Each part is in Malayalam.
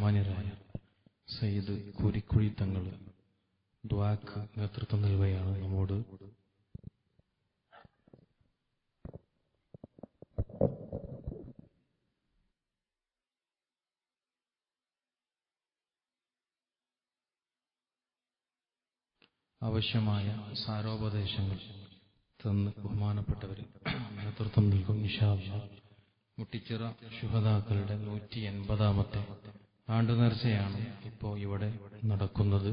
ബഹുമാന്യരായ സയ്യിദ് കുരിക്കുഴി തങ്ങൾ ദ്വാക്ക് നേതൃത്വം നൽകുകയാണ് നമ്മോട് ആവശ്യമായ സാരോപദേശങ്ങൾ തന്ന് ബഹുമാനപ്പെട്ടവർ നേതൃത്വം നൽകും നിഷാദ മുട്ടിച്ചിറ ശുഹതാക്കളുടെ നൂറ്റി എൺപതാമത്തെ ആണ്ടു നേർച്ചയാണ് ഇപ്പോൾ ഇവിടെ നടക്കുന്നത്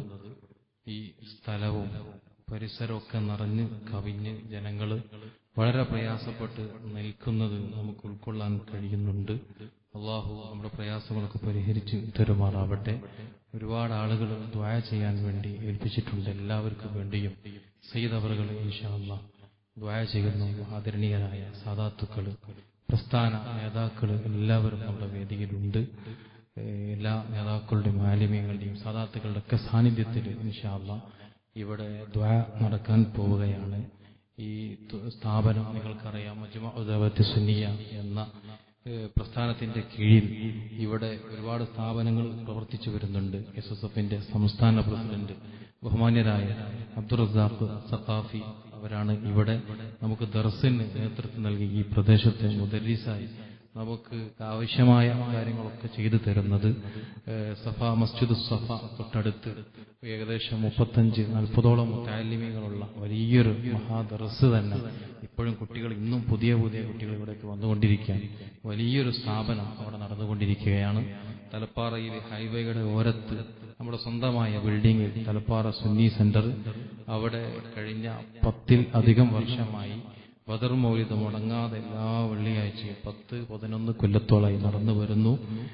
ഈ സ്ഥലവും പരിസരമൊക്കെ നിറഞ്ഞ് കവിഞ്ഞ് ജനങ്ങൾ വളരെ പ്രയാസപ്പെട്ട് നിൽക്കുന്നത് നമുക്ക് ഉൾക്കൊള്ളാൻ കഴിയുന്നുണ്ട് അള്ളാഹു നമ്മുടെ പ്രയാസങ്ങളൊക്കെ പരിഹരിച്ച് തരുമാറാവട്ടെ ഒരുപാട് ആളുകൾ ദ്വായ ചെയ്യാൻ വേണ്ടി ഏൽപ്പിച്ചിട്ടുണ്ട് എല്ലാവർക്കും വേണ്ടിയും സയ്യിദ് അവറുകൾ ഇൻഷാല്ല ദ്വായ ചെയ്യുന്ന ആദരണീയരായ സാധാത്തുക്കൾ പ്രസ്ഥാന നേതാക്കൾ എല്ലാവരും നമ്മുടെ വേദിയിലുണ്ട് ഏഹ് എല്ലാ നേതാക്കളുടെയും ആലിമ്യങ്ങളുടെയും സാധാത്തുക്കളുടെ ഒക്കെ സാന്നിധ്യത്തിൽ ഇൻഷാല്ല ഇവിടെ ദ്വാ നടക്കാൻ പോവുകയാണ് ഈ തു- സ്ഥാപനം നിങ്ങൾക്കറിയാം മജ്മഅുദവത്ത് സുന്നിയ എന്ന ഏഹ് പ്രസ്ഥാനത്തിന്റെ കീഴിൽ ഇവിടെ ഒരുപാട് സ്ഥാപനങ്ങൾ പ്രവർത്തിച്ചു വരുന്നുണ്ട് എസ് എസ് എഫിന്റെ സംസ്ഥാന പ്രസിഡന്റ് ബഹുമാന്യരായ അബ്ദുൾ റസാഖ് സഖാഫി അവരാണ് ഇവിടെ നമുക്ക് ദർസിന് നേതൃത്വം നൽകി ഈ പ്രദേശത്തെ മുദരീസായി നമുക്ക് ആവശ്യമായ കാര്യങ്ങളൊക്കെ ചെയ്തു തരുന്നത് ഏഹ് സഫ മസ്ജിദ് സഫ തൊട്ടടുത്ത് ഏകദേശം മുപ്പത്തഞ്ച് നാൽപ്പതോളം താലിമികളുള്ള വലിയൊരു മഹാദർസ് തന്നെ ഇപ്പോഴും കുട്ടികൾ ഇന്നും പുതിയ പുതിയ കുട്ടികൾ ഇവിടേക്ക് വന്നുകൊണ്ടിരിക്കുകയാണ് വലിയൊരു സ്ഥാപനം അവിടെ നടന്നുകൊണ്ടിരിക്കുകയാണ് തലപ്പാറയിൽ ഹൈവേയുടെ ഓരത്ത് നമ്മുടെ സ്വന്തമായ ബിൽഡിംഗിൽ തലപ്പാറ സുന്നി സെന്റർ അവിടെ കഴിഞ്ഞ പത്തിൽ അധികം വർഷമായി ബദർ മൗലിത മുടങ്ങാതെ എല്ലാ വെള്ളിയാഴ്ചയും പത്ത് പതിനൊന്ന് കൊല്ലത്തോളമായി നടന്നു വരുന്നു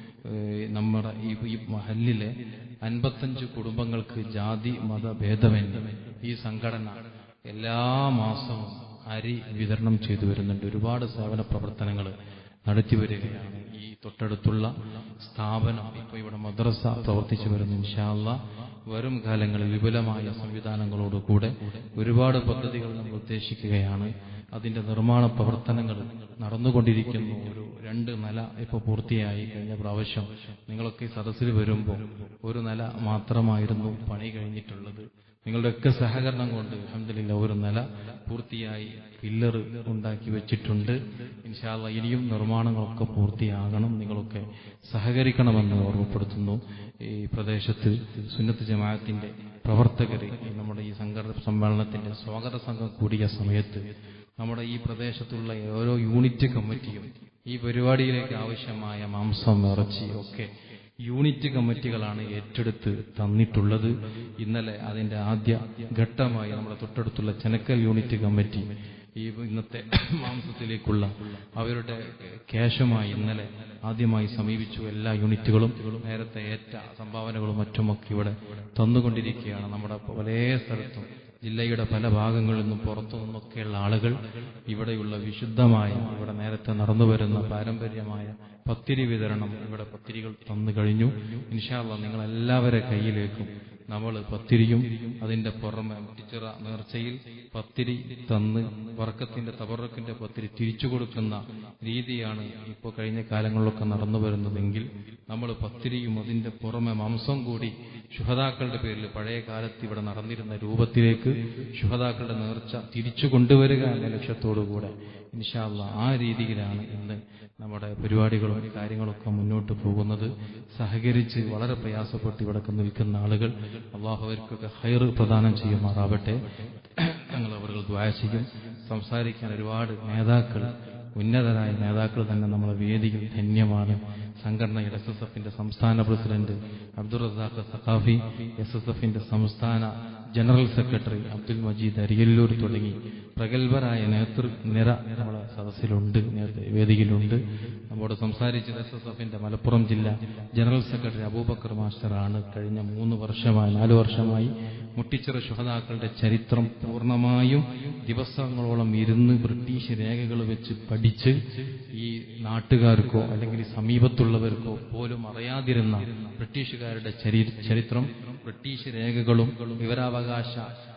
ഏഹ് നമ്മുടെ ഈ ഈ മഹല്ലിലെ അൻപത്തഞ്ച് കുടുംബങ്ങൾക്ക് ജാതി മത ഭേദമന്യേ ഈ സംഘടന എല്ലാ മാസവും അരി വിതരണം ചെയ്തു വരുന്നുണ്ട് ഒരുപാട് സേവന പ്രവർത്തനങ്ങൾ നടത്തി വരികയാണ് ഈ തൊട്ടടുത്തുള്ള സ്ഥാപനം ഇപ്പോൾ ഇവിടെ മദ്രസ പ്രവർത്തിച്ചു വരുന്നു ഇൻഷാല്ല വരും കാലങ്ങളിൽ വിപുലമായ സംവിധാനങ്ങളോടുകൂടെ ഒരുപാട് പദ്ധതികൾ നമ്മൾ ഉദ്ദേശിക്കുകയാണ് അതിന്റെ നിർമ്മാണ പ്രവർത്തനങ്ങൾ നടന്നുകൊണ്ടിരിക്കുന്നു ഒരു രണ്ട് നില ഇപ്പോൾ പൂർത്തിയായി കഴിഞ്ഞ പ്രാവശ്യം നിങ്ങളൊക്കെ ഈ സദസ്സിൽ വരുമ്പോൾ ഒരു നില മാത്രമായിരുന്നു പണി കഴിഞ്ഞിട്ടുള്ളത് നിങ്ങളുടെയൊക്കെ സഹകരണം കൊണ്ട് അഹമ്മദില്ല ഒരു നില പൂർത്തിയായി പില്ലർ ഉണ്ടാക്കി വെച്ചിട്ടുണ്ട് ഇൻഷാല്ല ഇനിയും നിർമ്മാണങ്ങളൊക്കെ പൂർത്തിയാകണം നിങ്ങളൊക്കെ സഹകരിക്കണമെന്ന് ഓർമ്മപ്പെടുത്തുന്നു ഈ പ്രദേശത്ത് സുന്നത്ത് ജമാഅത്തിന്റെ പ്രവർത്തകർ നമ്മുടെ ഈ സംഘടന സമ്മേളനത്തിന്റെ സ്വാഗത സംഘം കൂടിയ സമയത്ത് നമ്മുടെ ഈ പ്രദേശത്തുള്ള ഓരോ യൂണിറ്റ് കമ്മിറ്റിയും ഈ പരിപാടിയിലേക്ക് ആവശ്യമായ മാംസം ഇറച്ചി ഒക്കെ യൂണിറ്റ് കമ്മിറ്റികളാണ് ഏറ്റെടുത്ത് തന്നിട്ടുള്ളത് ഇന്നലെ അതിന്റെ ആദ്യ ഘട്ടമായി നമ്മുടെ തൊട്ടടുത്തുള്ള ചെനക്കൽ യൂണിറ്റ് കമ്മിറ്റി ഈ ഇന്നത്തെ മാംസത്തിലേക്കുള്ള അവരുടെ ക്യാഷുമായി ഇന്നലെ ആദ്യമായി സമീപിച്ചു എല്ലാ യൂണിറ്റുകളും നേരത്തെ ഏറ്റ സംഭാവനകളും മറ്റുമൊക്കെ ഇവിടെ തന്നുകൊണ്ടിരിക്കുകയാണ് നമ്മുടെ പല സ്ഥലത്തും ജില്ലയുടെ പല ഭാഗങ്ങളിൽ നിന്നും പുറത്തു നിന്നൊക്കെയുള്ള ആളുകൾ ഇവിടെയുള്ള വിശുദ്ധമായ ഇവിടെ നേരത്തെ നടന്നു വരുന്ന പാരമ്പര്യമായ പത്തിരി വിതരണം ഇവിടെ പത്തിരികൾ തന്നു കഴിഞ്ഞു ഇൻഷാല്ല നിങ്ങൾ എല്ലാവരെ കയ്യിലേക്കും നമ്മൾ പത്തിരിയും അതിന്റെ പുറമെ മുറ്റിച്ചിറ നേർച്ചയിൽ പത്തിരി തന്ന് വർക്കത്തിന്റെ തബറക്കിന്റെ പത്തിരി തിരിച്ചു കൊടുക്കുന്ന രീതിയാണ് ഇപ്പോൾ കഴിഞ്ഞ കാലങ്ങളിലൊക്കെ നടന്നു വരുന്നതെങ്കിൽ നമ്മൾ പത്തിരിയും അതിന്റെ പുറമെ മാംസം കൂടി ശുഹതാക്കളുടെ പേരിൽ പഴയ കാലത്ത് ഇവിടെ നടന്നിരുന്ന രൂപത്തിലേക്ക് ശുഹതാക്കളുടെ നേർച്ച തിരിച്ചു കൊണ്ടുവരിക എന്ന ലക്ഷ്യത്തോടുകൂടെ ഇൻഷാല്ല ആ രീതിയിലാണ് ഇന്ന് നമ്മുടെ പരിപാടികളും കാര്യങ്ങളൊക്കെ മുന്നോട്ട് പോകുന്നത് സഹകരിച്ച് വളരെ പ്രയാസപ്പെട്ട് ഇവിടെ നിൽക്കുന്ന ആളുകൾ അള്ളാഹു അവർക്കൊക്കെ ഹൈർ പ്രദാനം ചെയ്യുമാറാവട്ടെ ഞങ്ങൾ അവർ ദ്വായ ചെയ്യും സംസാരിക്കാൻ ഒരുപാട് നേതാക്കൾ ഉന്നതരായ നേതാക്കൾ തന്നെ നമ്മുടെ വേദിയിൽ ധന്യമാണ് സംഘടനയുടെ എസ് എസ് എഫിന്റെ സംസ്ഥാന president Abdul Razak Saqafi S S എഫിന്റെ സംസ്ഥാന ജനറൽ സെക്രട്ടറി അബ്ദുൽ മജീദ് അരിയല്ലൂർ തുടങ്ങി പ്രഗത്ഭരായ നേതൃ നിര നമ്മുടെ സദസ്സിലുണ്ട് നേതൃ- വേദിയിലുണ്ട് നമ്മോട് സംസാരിച്ചത് എസ് എസ് എഫിന്റെ മലപ്പുറം ജില്ല ജനറൽ സെക്രട്ടറി അബൂബക്കർ മാസ്റ്ററാണ് കഴിഞ്ഞ മൂന്ന് വർഷമായി നാല് വർഷമായി മുട്ടിച്ചിറ ശുഹതാക്കളുടെ ചരിത്രം പൂർണ്ണമായും ദിവസങ്ങളോളം ഇരുന്ന് ബ്രിട്ടീഷ് രേഖകൾ വെച്ച് പഠിച്ച് ഈ നാട്ടുകാർക്കോ അല്ലെങ്കിൽ ഈ സമീപത്തുള്ളവർക്കോ പോലും അറിയാതിരുന്ന ബ്രിട്ടീഷുകാരുടെ ചരി- ചരിത്രം ബ്രിട്ടീഷ് രേഖകളും വിവരാവകാശ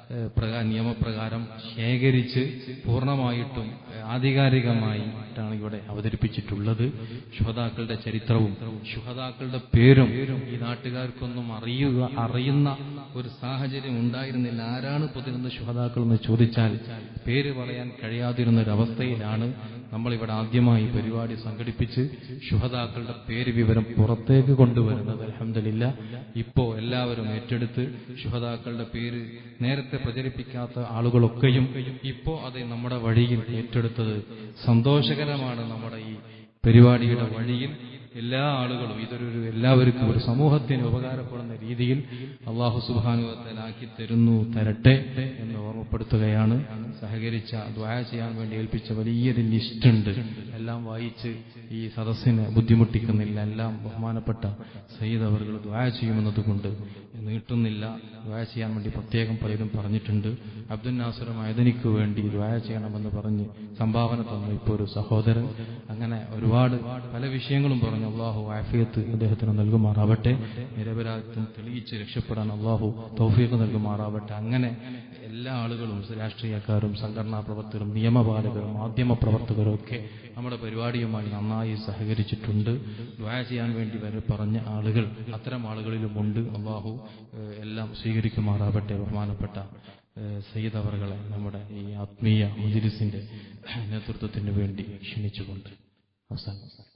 ഏഹ്, പ്രകാ- നിയമപ്രകാരം ശേഖരിച്ച് പൂർണ്ണമായിട്ടും ഏഹ്, ആധികാരികമായിട്ടാണ് ഇവിടെ അവതരിപ്പിച്ചിട്ടുള്ളത് ശുഹതാക്കളുടെ ചരിത്രവും ശുഹതാക്കളുടെ പേരും ഈ നാട്ടുകാർക്കൊന്നും അറിയുക അറിയുന്ന ഒരു സാഹചര്യം ഉണ്ടായിരുന്നില്ല ആരാണ് പതിനൊന്ന് ശുഹതാക്കൾ എന്ന് ചോദിച്ചാൽ പേര് പറയാൻ കഴിയാതിരുന്ന ഒരു അവസ്ഥയിലാണ് നമ്മളിവിടെ ആദ്യമായി പരിപാടി സംഘടിപ്പിച്ച് ശുഹതാക്കളുടെ പേര് വിവരം പുറത്തേക്ക് കൊണ്ടുവരുന്നത് അലഹമില്ല ഇപ്പോ എല്ലാവരും ഏറ്റെടുത്ത് ശുഹതാക്കളുടെ പേര് നേരത്തെ പ്രചരിപ്പിക്കാത്ത ആളുകളൊക്കെയും ഇപ്പോ അത് നമ്മുടെ വഴിയിൽ ഏറ്റെടുത്തത് സന്തോഷകരമാണ് നമ്മുടെ ഈ പരിപാടിയുടെ വഴിയിൽ എല്ലാ ആളുകളും ഇതൊരു ഒരു എല്ലാവർക്കും ഒരു സമൂഹത്തിന് ഉപകാരപ്പെടുന്ന രീതിയിൽ അള്ളാഹു സുബാനുവത്തലാക്കി തരുന്നു തരട്ടെ എന്ന് ഓർമ്മപ്പെടുത്തുകയാണ് സഹകരിച്ച ദ്വായ ചെയ്യാൻ വേണ്ടി ഏൽപ്പിച്ച വലിയൊരു ലിസ്റ്റ് ഉണ്ട് എല്ലാം വായിച്ച് ഈ സദസ്സിനെ ബുദ്ധിമുട്ടിക്കുന്നില്ല എല്ലാം ബഹുമാനപ്പെട്ട സയ്യിദ് അവർ ദ്വായ ചെയ്യുമെന്നതുകൊണ്ട് നീട്ടുന്നില്ല ദ്വായ ചെയ്യാൻ വേണ്ടി പ്രത്യേകം പലരും പറഞ്ഞിട്ടുണ്ട് അബ്ദുൽ നാസർ മൈദനിക്ക് വേണ്ടി ദ്വായ ചെയ്യണമെന്ന് പറഞ്ഞ് സംഭാവന തന്നു ഇപ്പോൾ ഒരു സഹോദരൻ അങ്ങനെ ഒരുപാട് പല വിഷയങ്ങളും പറഞ്ഞു അള്ളാഹു ആഫിയത്ത് അദ്ദേഹത്തിന് നൽകുമാറാവട്ടെ നിരപരാധിത്വം തെളിയിച്ച് രക്ഷപ്പെടാൻ അള്ളാഹു തൗഫീഖ് നൽകുമാറാവട്ടെ അങ്ങനെ എല്ലാ ആളുകളും രാഷ്ട്രീയക്കാരും സംഘടനാ പ്രവർത്തകരും നിയമപാലകരും മാധ്യമ പ്രവർത്തകരും ഒക്കെ നമ്മുടെ പരിപാടിയുമായി നന്നായി സഹകരിച്ചിട്ടുണ്ട് ദ്വായ ചെയ്യാൻ വേണ്ടി വരെ പറഞ്ഞ ആളുകൾ അത്തരം ആളുകളിലുമുണ്ട് അള്ളാഹു ഏഹ്, എല്ലാം സ്വീകരിക്കുമാറാവട്ടെ ബഹുമാനപ്പെട്ട ഏഹ്, സയ്യിദ് അവർകളെ നമ്മുടെ ഈ ആത്മീയ മുജിലിസിന്റെ നേതൃത്വത്തിന് വേണ്ടി ക്ഷണിച്ചുകൊണ്ട് അവസാനം